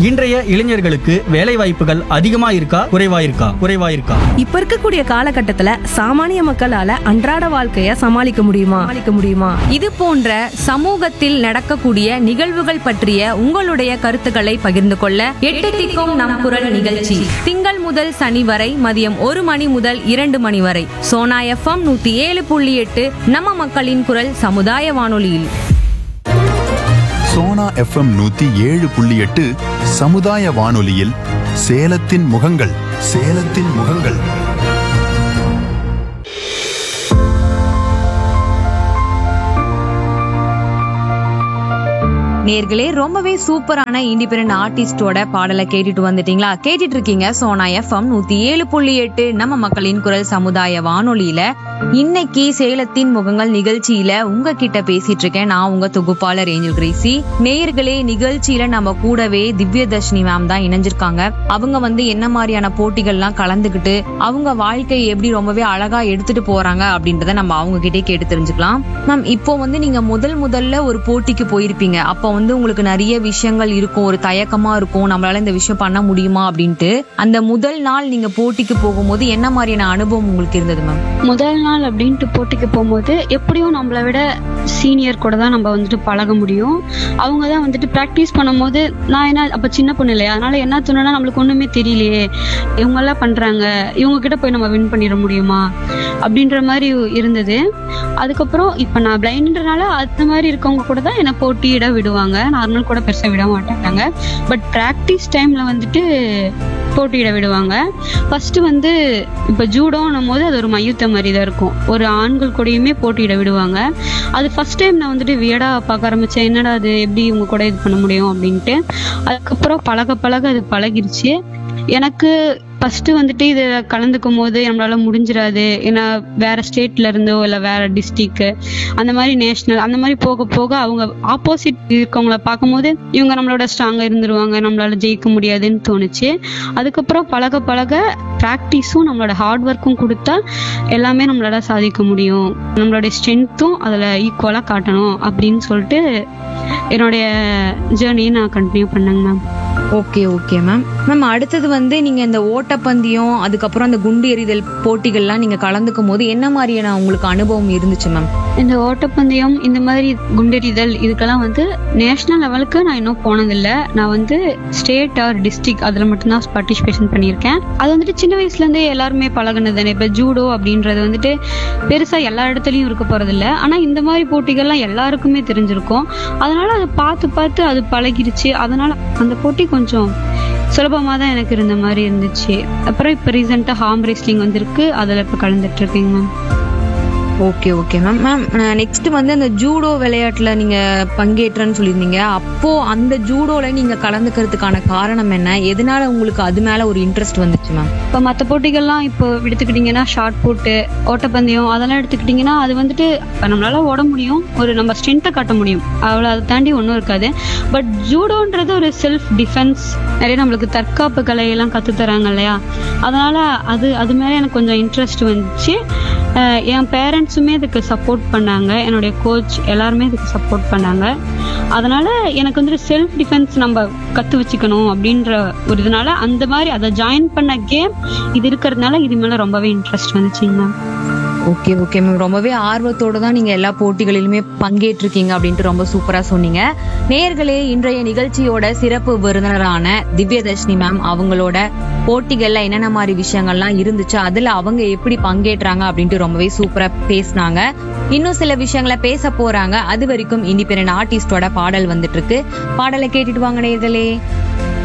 இன்றைய இளைஞர்களுக்கு வேலை வாய்ப்புகள் அதிகமா இருக்கா குறைவா இருக்கா குறைவா இருக்கா இப்ப இருக்கக்கூடிய காலகட்டத்துல சாமானிய மக்களால அன்றாட வாழ்க்கைய சமாளிக்க முடியுமா சமாளிக்க முடியுமா இது போன்ற சமூகத்தில் நடக்கக்கூடிய நிகழ்வுகள் பற்றிய உங்களுடைய கருத்துக்களை பகிர்ந்து கொள்ள எட்டு திக்கும் நம் குரல் நிகழ்ச்சி திங்கள் முதல் சனி வரை மதியம் ஒரு மணி முதல் இரண்டு மணி வரை சோனா எஃப்எம் நூத்தி ஏழு புள்ளி எட்டு நம்ம மக்களின் குரல் சமுதாய வானொலியில் சோனா எஃப்எம் நூத்தி ஏழு புள்ளி எட்டு சமுதாய வானொலியில் சேலத்தின் முகங்கள் சேலத்தின் முகங்கள் நேர்களே ரொம்பவே சூப்பரான இண்டிபெண்டன்ட் ஆர்டிஸ்டோட பாடலை கேட்டுட்டு வந்துட்டீங்களா கேட்டுட்டு இருக்கீங்க சோனா எஃப்எம் நூத்தி ஏழு புள்ளி எட்டு நம்ம மக்களின் குரல் சமுதாய வானொலியில இன்னைக்கு சேலத்தின் முகங்கள் நிகழ்ச்சியில உங்ககிட்ட பேசிட்டு இருக்கேன் நான் உங்க தொகுப்பாளர் ஏஞ்சல் கிரேசி நேயர்களே நிகழ்ச்சியில நம்ம கூடவே திவ்யதர்ஷினி மேம் தான் இணைஞ்சிருக்காங்க அவங்க வந்து என்ன மாதிரியான போட்டிகள்லாம் கலந்துக்கிட்டு அவங்க வாழ்க்கையை எப்படி ரொம்பவே அழகா எடுத்துட்டு போறாங்க அப்படின்றத நம்ம அவங்க கிட்டே கேட்டு தெரிஞ்சுக்கலாம் மேம் இப்போ வந்து நீங்க முதல் முதல்ல ஒரு போட்டிக்கு போயிருப்பீங்க அப்போ வந்து உங்களுக்கு நிறைய விஷயங்கள் இருக்கும் ஒரு தயக்கமா இருக்கும் நம்மளால இந்த விஷயம் பண்ண முடியுமா அப்படின்ட்டு அந்த முதல் நாள் நீங்க போட்டிக்கு போகும்போது என்ன மாதிரியான அனுபவம் உங்களுக்கு இருந்தது மேம் முதல் நாள் அப்படின்ட்டு போட்டிக்கு போகும்போது எப்படியும் நம்மளை விட சீனியர் கூட தான் நம்ம வந்துட்டு பழக முடியும் அவங்க தான் வந்துட்டு ப்ராக்டிஸ் பண்ணும்போது நான் என்ன அப்போ சின்ன பொண்ணு இல்லையா அதனால என்ன சொன்னா நம்மளுக்கு ஒன்றுமே தெரியலையே இவங்கெல்லாம் பண்ணுறாங்க இவங்க கிட்ட போய் நம்ம வின் பண்ணிட முடியுமா அப்படின்ற மாதிரி இருந்தது அதுக்கப்புறம் இப்போ நான் பிளைண்ட்ன்றனால அந்த மாதிரி இருக்கவங்க கூட தான் என்னை போட்டியிட விடுவாங்க நார்மல் கூட பெருசாக விட மாட்டாங்க பட் ப்ராக்டிஸ் டைமில் வந்துட்டு போட்டியிட விடுவாங்க ஃபர்ஸ்ட் வந்து இப்போ ஜூடோன்னும் போது அது ஒரு மையத்த மாதிரி தான் இருக்கும் ஒரு ஆண்கள் கூடயுமே போட்டியிட விடுவாங்க அது ஃபர்ஸ்ட் டைம் நான் வந்துட்டு வியடா பார்க்க ஆரம்பிச்சேன் என்னடா அது எப்படி இவங்க கூட இது பண்ண முடியும் அப்படின்ட்டு அதுக்கப்புறம் பழக பழக அது பழகிருச்சு எனக்கு ஃபர்ஸ்ட் வந்துட்டு இதை கலந்துக்கும் போது நம்மளால முடிஞ்சிடாது ஏன்னா வேற ஸ்டேட்ல இருந்தோ இல்லை வேற டிஸ்ட்ரிக்ட் அந்த மாதிரி நேஷனல் அந்த மாதிரி போக போக அவங்க ஆப்போசிட் இருக்கவங்கள பார்க்கும்போது இவங்க நம்மளோட ஸ்ட்ராங்கா இருந்துருவாங்க நம்மளால ஜெயிக்க முடியாதுன்னு தோணுச்சு அதுக்கப்புறம் பழக பழக ப்ராக்டிஸும் நம்மளோட ஹார்ட் ஒர்க்கும் கொடுத்தா எல்லாமே நம்மளால சாதிக்க முடியும் நம்மளோட ஸ்ட்ரென்த்தும் அதில் ஈக்குவலாக காட்டணும் அப்படின்னு சொல்லிட்டு என்னுடைய ஜேர்னியை நான் கண்டினியூ பண்ணேங்க ma'am okay okay ma'am ma'am அடுத்தது வந்து நீங்க இந்த ஓட்டப்பந்தயம் அதுக்கப்புறம் அந்த குண்டு எறிதல் போட்டிகள்லாம் நீங்க கலந்துக்கும் போது என்ன மாதிரியான உங்களுக்கு அனுபவம் இருந்துச்சு மேம் இந்த ஓட்டப்பந்தயம் இந்த மாதிரி குண்டெறிதல் இதுக்கெல்லாம் வந்து நேஷனல் லெவலுக்கு நான் இன்னும் போனதில்லை நான் வந்து ஸ்டேட் ஆர் டிஸ்ட்ரிக்ட் அதில் மட்டும்தான் பார்ட்டிசிபேஷன் பண்ணியிருக்கேன் அது வந்துட்டு சின்ன வயசுலேருந்தே எல்லாருமே பழகுனது தானே இப்போ ஜூடோ அப்படின்றது வந்துட்டு பெருசாக எல்லா இடத்துலையும் இருக்க போகிறதில்ல ஆனால் இந்த மாதிரி போட்டிகள்லாம் எல்லாருக்குமே தெரிஞ்சிருக்கும் அதனால அதை பார்த்து பார்த்து அது பழகிருச்சு அதனால அந்த போட்டி கொஞ்சம் சுலபமாக தான் எனக்கு இருந்த மாதிரி இருந்துச்சு அப்புறம் இப்போ ரீசெண்டாக ஹார்ம் ரெஸ்லிங் வந்திருக்கு அதில் இப்போ கலந்துட்டு இருக்கேங்க ma'am okay okay ma'am ma'am next வந்து அந்த ஜூடோ விளையாட்டுல நீங்க பங்கேற்றேன்னு சொல்லியிருந்தீங்க அப்போ அந்த ஜூடோல நீங்க கலந்துக்கிறதுக்கான காரணம் என்ன எதனால உங்களுக்கு அது மேல ஒரு இன்ட்ரெஸ்ட் வந்துச்சு மேம் இப்போ மற்ற போட்டிகள்லாம் இப்போ எடுத்துக்கிட்டிங்கன்னா ஷார்ட் புட்டு ஓட்டப்பந்தயம் அதெல்லாம் எடுத்துக்கிட்டிங்கன்னா அது வந்துட்டு இப்ப நம்மளால ஓட முடியும் ஒரு நம்ம ஸ்ட்ரென்த்தை காட்ட முடியும் அவ்வளோ அதை தாண்டி ஒன்றும் இருக்காது பட் ஜூடோன்றது ஒரு செல்ஃப் டிஃபென்ஸ் நிறைய நம்மளுக்கு தற்காப்பு கலையெல்லாம் கற்று தராங்க இல்லையா அதனால அது அது மேலே எனக்கு கொஞ்சம் இன்ட்ரெஸ்ட் வந்துச்சு அஹ் என் பேரண்ட்ஸுமே இதுக்கு சப்போர்ட் பண்ணாங்க என்னுடைய கோச் எல்லாருமே இதுக்கு சப்போர்ட் பண்ணாங்க அதனால எனக்கு வந்துட்டு செல்ஃப் டிஃபென்ஸ் நம்ம கற்று வச்சுக்கணும் அப்படின்ற ஒரு இதனால அந்த மாதிரி அதை ஜாயின் பண்ண கேம் இது இருக்கிறதுனால இது மேலே ரொம்பவே இன்ட்ரெஸ்ட் வந்துச்சுங்க மேம் ஓகே ஓகே மேம் ரொம்பவே ஆர்வத்தோட தான் நீங்க எல்லா போட்டிகளிலுமே பங்கேற்றிருக்கீங்க அப்படின்ட்டு ரொம்ப சூப்பரா சொன்னீங்க நேயர்களே இன்றைய நிகழ்ச்சியோட சிறப்பு விருந்தினரான திவ்யதர்ஷினி மேம் அவங்களோட போட்டிகள்ல என்னென்ன மாதிரி விஷயங்கள்லாம் இருந்துச்சு அதுல அவங்க எப்படி பங்கேற்றாங்க அப்படின்ட்டு ரொம்பவே சூப்பரா பேசினாங்க இன்னும் சில விஷயங்களை பேச போறாங்க அது வரைக்கும் இண்டிபெண்டன்ட் ஆர்டிஸ்டோட பாடல் வந்துட்டு இருக்கு பாடலை கேட்டுட்டு வாங்க நேயர்களே